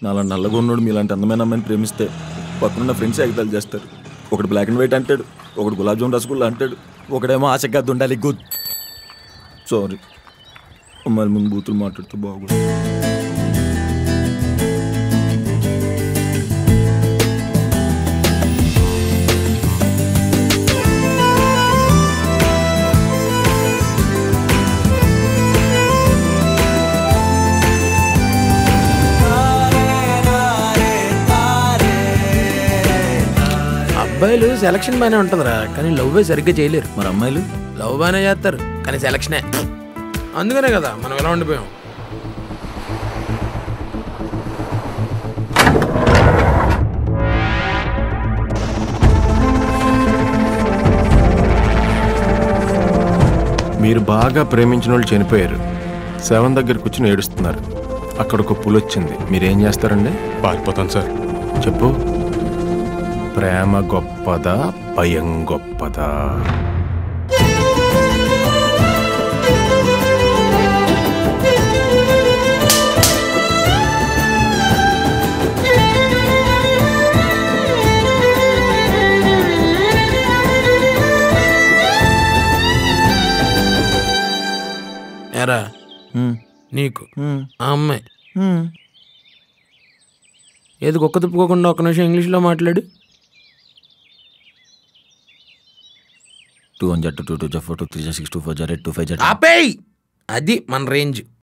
నాలా నల్లగా ఉన్నాడు మీలాంటి అందమైన అమ్మాయిని ప్రేమిస్తే పక్కనున్న ఫ్రెండ్స్ ఎగతాలు చేస్తారు ఒకడు బ్లాక్ అండ్ వైట్ అంటాడు ఒకడు గులాబ్ జామున్ రసగుల్లా అంటాడు ఒకడేమో ఆశగా ఉండాలి గుడ్ సారీ అమ్మాయిల ముందు బూతులు మాట్లాడుతూ బాగుంది అబ్బాయిలు సెలక్షన్ బాగానే ఉంటుందిరా కానీ లవ్ సరిగ్గా చేయలేరు మరి అమ్మాయిలు లవ్ బాగానే చేస్తారు కానీ సెలక్షనే అందుకనే కదా మనం ఎలా ఉండిపోయాం మీరు బాగా ప్రేమించిన వాళ్ళు చనిపోయారు శవం దగ్గర కూర్చుని ఏడుస్తున్నారు అక్కడ ఒక పులి వచ్చింది మీరేం చేస్తారండి పారిపోతాను సార్ చెప్పు ప్రేమ గొప్పదా భయం గొప్పదా ఎరా హ్మ్, నీకు హ్మ్, ఆ అమ్మాయి హ్మ్. ఏది కుక్క తిప్పుకోకుండా ఒక నిమిషం ఇంగ్లీష్లో మాట్లాడు టూ వన్ జట్ టూ టూ జా ఫోర్ టూ త్రీ జా సిక్స్ టూ ఫోర్ జా ఎయిట్ టూ ఫైవ్ జా ఆపేయ్ అది మన రేంజ్